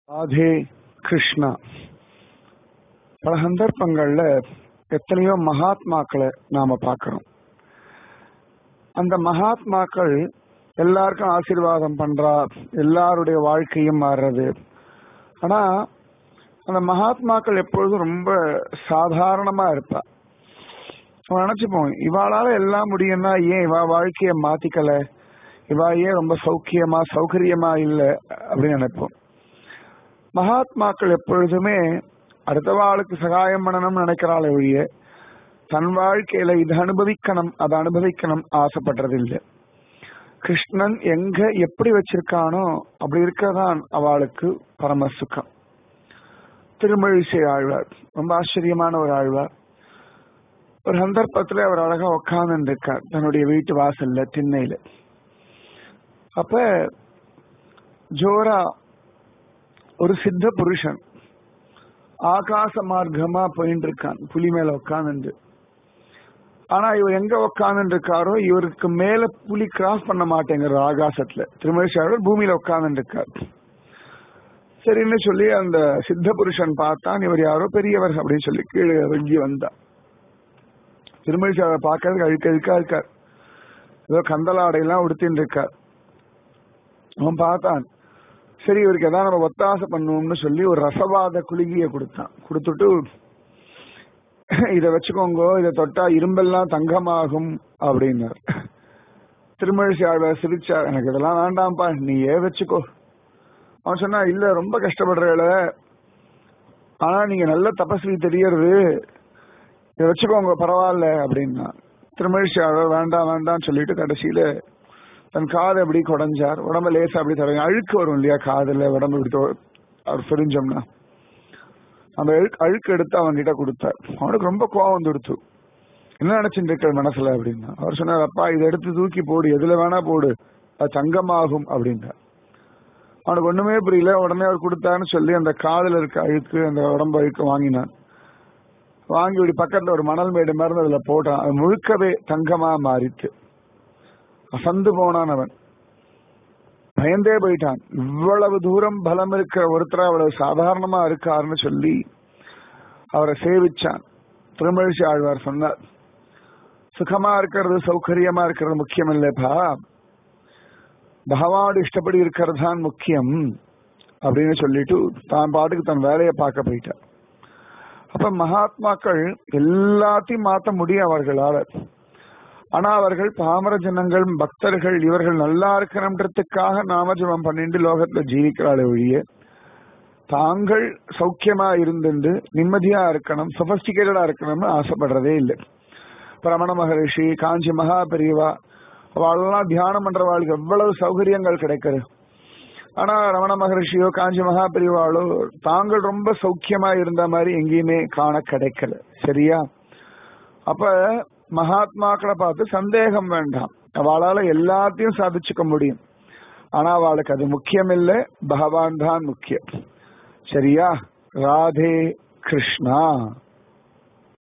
ராதே கிருஷ்ணா பல சந்தர்ப்பங்கள்ல எத்தனையோ மகாத்மாக்களை நாம பார்க்கிறோம் அந்த மகாத்மாக்கள் எல்லாருக்கும் ஆசீர்வாதம் பண்றா எல்லாருடைய வாழ்க்கையும் மாறுறது ஆனா அந்த மகாத்மாக்கள் எப்பொழுதும் ரொம்ப சாதாரணமா இருப்பா நம்ம நினைச்சுப்போம் இவாளால எல்லாம் முடியும்னா ஏன் இவா வாழ்க்கைய மாத்திக்கல இவா ஏன் ரொம்ப சௌக்கியமா சௌகரியமா இல்ல அப்படின்னு நினைப்போம் மகாத்மாக்கள் எப்பொழுதுமே அடுத்தவாளுக்கு சகாயம் பண்ணணும்னு நினைக்கிறாளே ஒழிய தன் வாழ்க்கையில இதை அனுபவிக்கணும் அதை அனுபவிக்கணும் ஆசைப்படுறது இல்லை கிருஷ்ணன் எங்க எப்படி வச்சிருக்கானோ அப்படி இருக்கதான் அவளுக்கு பரம சுகம் திருமழிசை ஆழ்வார் ரொம்ப ஆச்சரியமான ஒரு ஆழ்வார் ஒரு சந்தர்ப்பத்துல அவர் அழகா உட்கார்ந்து இருக்கார் தன்னுடைய வீட்டு வாசல்ல திண்ணையில அப்ப ஜோரா ஒரு சித்த புருஷன் ஆகாச மார்க்கமா போயிட்டு இருக்கான் புலி மேல உட்கார்ந்து ஆனா இவர் எங்க உட்கார்ந்து இருக்காரோ இவருக்கு மேல புலி கிராஸ் பண்ண மாட்டேங்கிற ஆகாசத்துல திருமலேஸ்வரர் பூமியில உட்கார்ந்து இருக்கார் சரின்னு சொல்லி அந்த சித்த புருஷன் பார்த்தான் இவர் யாரோ பெரியவர் அப்படின்னு சொல்லி கீழே இறங்கி வந்தா திருமலேஸ்வரர் பார்க்கறதுக்கு அழுக்க அழுக்கா இருக்கார் ஏதோ கந்தலாடையெல்லாம் உடுத்தின்னு இருக்கார் அவன் பார்த்தான் சரி இவருக்கு எதாவது நம்ம ஒத்தாசை பண்ணுவோம்னு சொல்லி ஒரு ரசவாத குளிகைய கொடுத்தான் கொடுத்துட்டு இதை வச்சுக்கோங்க இதை தொட்டா இரும்பெல்லாம் தங்கமாகும் அப்படின்னார் திருமழிசி ஆழ்வார் சிரிச்சார் எனக்கு இதெல்லாம் வேண்டாம்ப்பா நீ ஏ வச்சுக்கோ அவன் சொன்னா இல்ல ரொம்ப கஷ்டப்படுறல ஆனா நீங்க நல்ல தபஸ்வி தெரியறது இதை வச்சுக்கோங்க பரவாயில்ல அப்படின்னா திருமழிசி ஆழ்வார் வேண்டாம் வேண்டாம்னு சொல்லிட்டு கடைசியில தன் காதை அப்படி குடஞ்சார் உடம்ப லேசா அப்படி தரங்க அழுக்கு வரும் இல்லையா காதுல உடம்பு இப்படி அவர் பிரிஞ்சோம்னா அந்த அழுக்கு அழுக்கு எடுத்து அவன் கிட்ட கொடுத்தார் அவனுக்கு ரொம்ப கோவம் வந்துடுத்து என்ன நினைச்சுட்டு இருக்க மனசுல அப்படின்னா அவர் சொன்னார் அப்பா இதை எடுத்து தூக்கி போடு எதுல வேணா போடு அது தங்கமாகும் அப்படின்னார் அவனுக்கு ஒண்ணுமே புரியல உடனே அவர் கொடுத்தாருன்னு சொல்லி அந்த காதுல இருக்க அழுக்கு அந்த உடம்பு அழுக்கு வாங்கினான் வாங்கி இப்படி பக்கத்துல ஒரு மணல் மேடு மருந்து அதுல போட்டான் அது முழுக்கவே தங்கமா மாறிட்டு அசந்து போனான் அவன் பயந்தே போயிட்டான் இவ்வளவு தூரம் பலம் இருக்கிற ஒருத்தர் அவ்வளவு சாதாரணமா இருக்காருன்னு சொல்லி அவரை சேவிச்சான் திருமழிசி ஆழ்வார் சொன்னார் சுகமா இருக்கிறது சௌகரியமா இருக்கிறது முக்கியம் இல்லப்பா பகவான் இஷ்டப்படி இருக்கிறது தான் முக்கியம் அப்படின்னு சொல்லிட்டு தான் பாட்டுக்கு தன் வேலையை பார்க்க போயிட்டார் அப்ப மகாத்மாக்கள் எல்லாத்தையும் மாற்ற முடியும் அவர்களால ஆனா அவர்கள் பாமர ஜனங்கள் பக்தர்கள் இவர்கள் நல்லா இருக்கணும்ன்றதுக்காக நாமஜபம் பண்ணிட்டு லோகத்துல ஜீவிக்கிறாளே ஒழிய தாங்கள் சௌக்கியமா இருந்துட்டு நிம்மதியா இருக்கணும் சொபஸ்டிகேட்டடா இருக்கணும்னு ஆசைப்படுறதே இல்லை ரமண மகரிஷி காஞ்சி மகா பெரியவா அவளெல்லாம் தியானம் பண்றவாளுக்கு எவ்வளவு சௌகரியங்கள் கிடைக்கிறது ஆனா ரமண மகரிஷியோ காஞ்சி மகா பெரியவாளோ தாங்கள் ரொம்ப சௌக்கியமா இருந்த மாதிரி எங்கேயுமே காண கிடைக்கல சரியா அப்ப மகாத்மாக்களை பார்த்து சந்தேகம் வேண்டாம் அவளால எல்லாத்தையும் சாதிச்சுக்க முடியும் ஆனா அவளுக்கு அது முக்கியம் இல்லை பகவான் தான் முக்கியம் சரியா ராதே கிருஷ்ணா